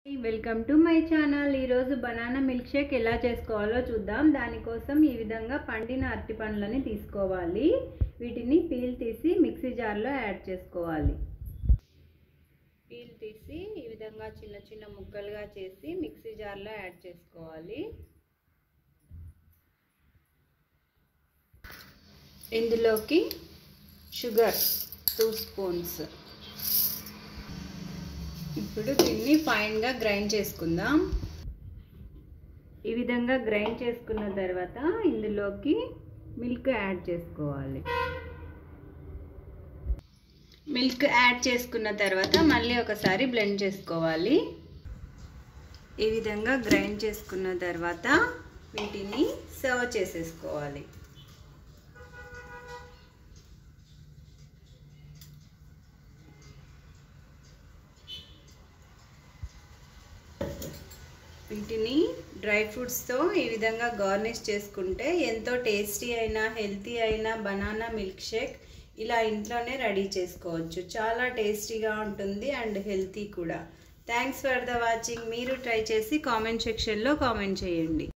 welcome to my channel ఈరోజు banana milk shake ఎలా చేసుకోవాలో చూద్దాం దానికోసం ఈ విధంగా పండిన అరటి పండ్లని తీసుకోవాలి వీటిని పీల్ తీసి మిక్సీ జార్లో యాడ్ చేసుకోవాలి పీల్ తీసి ఈ విధంగా చిన్న చిన్న ముక్కలుగా చేసి మిక్సీ జార్లో యాడ్ చేసుకోవాలి ఇందులోకి షుగర్ టూ స్పూన్స్ ఇప్పుడు దీన్ని ఫైన్గా గ్రైండ్ చేసుకుందాం ఈ విధంగా గ్రైండ్ చేసుకున్న తర్వాత ఇందులోకి మిల్క్ యాడ్ చేసుకోవాలి మిల్క్ యాడ్ చేసుకున్న తర్వాత మళ్ళీ ఒకసారి బ్లెండ్ చేసుకోవాలి ఈ విధంగా గ్రైండ్ చేసుకున్న తర్వాత వీటిని సర్వ్ చేసేసుకోవాలి వీటిని డ్రై ఫ్రూట్స్తో ఈ విధంగా గార్నిష్ చేసుకుంటే ఎంతో టేస్టీ అయినా హెల్తీ అయిన బనానా మిల్క్ షేక్ ఇలా ఇంట్లోనే రెడీ చేసుకోవచ్చు చాలా టేస్టీగా ఉంటుంది అండ్ హెల్తీ కూడా థ్యాంక్స్ ఫర్ ద వాచింగ్ మీరు ట్రై చేసి కామెంట్ సెక్షన్లో కామెంట్ చేయండి